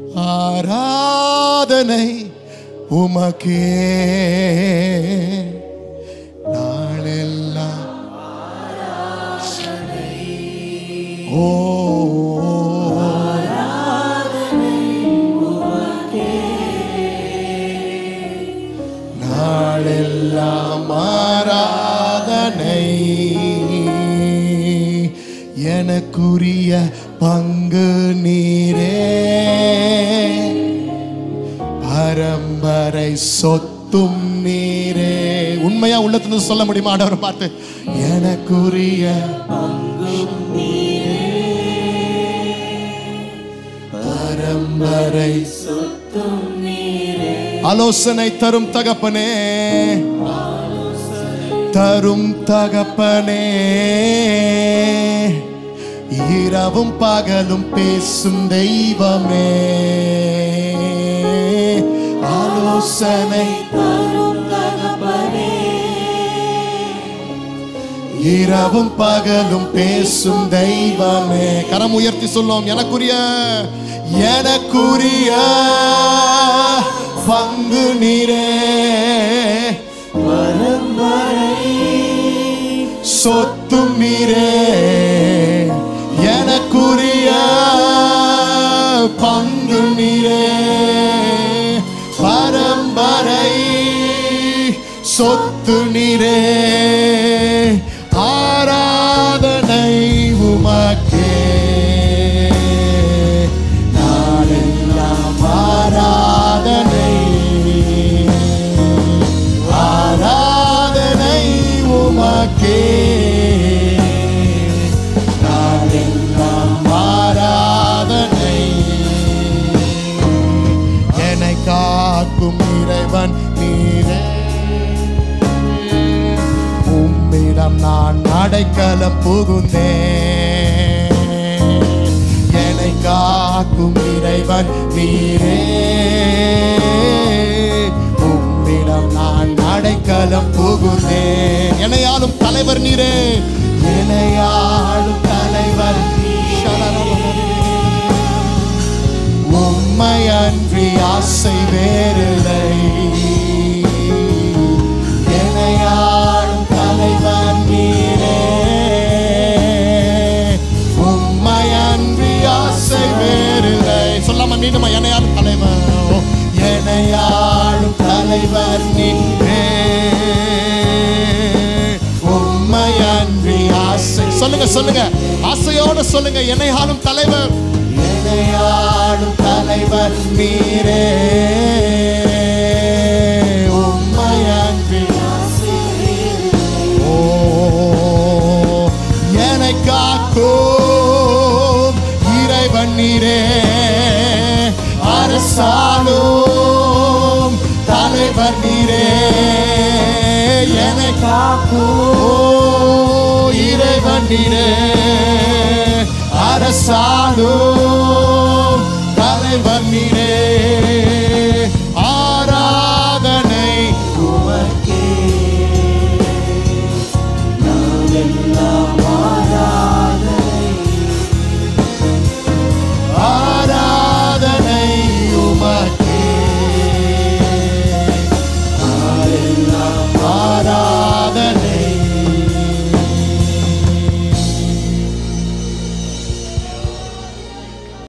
ஆராதனை உமக்கே நாளெல்லாம் ஓ நாளெல்லாம் ஆராதனை எனக்குரிய பங்கு நீரே பரம்பரை சொத்தும் நீரே உண்மையா உள்ளத்துல சொல்ல முடியுமா ஆண்டவரை பார்த்து எனக்குரிய பரம்பரை ஆலோசனை தரும் தகப்பனே தரும் தகப்பனே இரவும் பகலும் பேசும் தெய்வமே ஆலோசனை இரவும் பகலும் பேசும் தெய்வமே கரம் உயர்த்தி சொல்லும் எனக்குரிய எனக்குரிய பங்கு நீரே சொத்தும் நீரே எனக்குரிய பங்கு நீரே பரம்பரை சொத்து நீரே ஆராதனை உமக்கே நாளெல்லாம் ஆராதனை ஆராதனை உமக்கே நாளெல்லாம் ஆராதனை என்னை காக்கும் இறைவன் நீரே உம்மிடம் நான் அடைக்கலம் புகுந்தேன் என்னை காக்கும் இறைவன் நீரே உம்மிடம் நான் அடைக்கலம் புகுந்தேன் என்னையாளும் தலைவர் நீரே என்னையாளும் தலைவர் உம்மை அன்றி ஆசை வேறில்லை என்னையாளும் தலைவர் நீரே உம்மை அன்றி ஆசை வேறில்லை சொல்லாம மீண்டும் என்னையாளும் தலைவர் ஓ, என்னையாளும் தலைவர் நீரே உம்மை அன்றி ஆசை சொல்லுங்க சொல்லுங்க ஆசையோட சொல்லுங்க என்னையாளும் தலைவர் என்னையாளும் தலைவர் நீரே உம்மை அன்றி ஓ என்னை காக்கும் இறைவன் நீரே அரசாலும் தலைவர் நீரே என்னை காக்கும் ஓ இறைவன் நீரே அரசாலும்